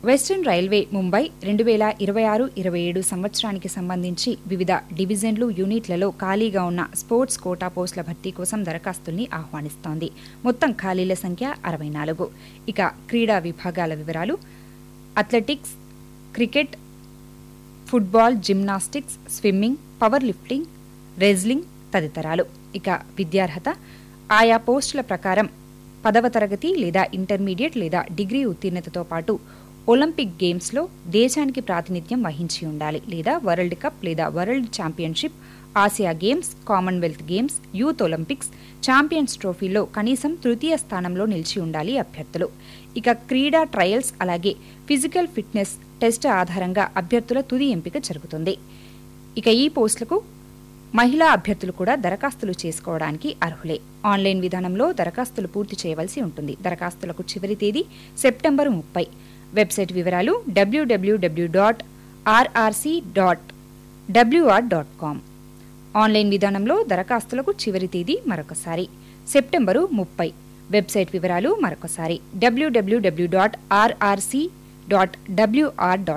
western railway Mumbai రెండు వేల ఇరవై ఆరు ఇరవై ఏడు సంవత్సరానికి సంబంధించి వివిధ డివిజన్లు యూనిట్లలో ఖాళీగా ఉన్న స్పోర్ట్స్ కోటా పోస్టుల భర్తీ కోసం దరఖాస్తుల్ని ఆహ్వానిస్తోంది మొత్తం ఖాళీల సంఖ్య అరవై నాలుగు ఇక క్రీడా విభాగాల వివరాలు athletics cricket football gymnastics swimming power lifting wrestling తదితరాలు ఇక విద్యార్హత ఆయా పోస్టుల ప్రకారం పదవ తరగతి లేదా ఇంటర్మీడియట్ లేదా డిగ్రీ ఉత్తీర్ణతతో పాటు ఒలింపిక్ గేమ్స్లో దేశానికి ప్రాతినిధ్యం వహించి ఉండాలి లేదా వరల్డ్ కప్ లేదా world championship Asia games Commonwealth games youth Olympics champions ట్రోఫీలో కనీసం తృతీయ స్థానంలో నిలిచి ఉండాలి అభ్యర్థులు ఇక క్రీడా ట్రయల్స్ అలాగే ఫిజికల్ ఫిట్నెస్ టెస్ట్ ఆధారంగా అభ్యర్థుల తుది ఎంపిక జరుగుతుంది ఇక ఈ పోస్టులకు మహిళా అభ్యర్థులు కూడా దరఖాస్తులు చేసుకోవడానికి అర్హులే ఆన్లైన్ విధానంలో దరఖాస్తులు పూర్తి చేయవలసి ఉంటుంది దరఖాస్తులకు చివరి తేదీ సెప్టెంబర్ ముప్పై వెబ్సైట్ వివరాలు డబ్ల్యూడబ్ల్యూడబ్ల్యూ dot RRC dot WR dot com online విధానంలో దరఖాస్తులకు చివరి తేదీ మరొకసారి సెప్టెంబరు ముప్పై వెబ్సైట్ వివరాలు మరొకసారి డబ్ల్యూడబ్ల్యూడబ్ల్యూ dot RRC dot WR dot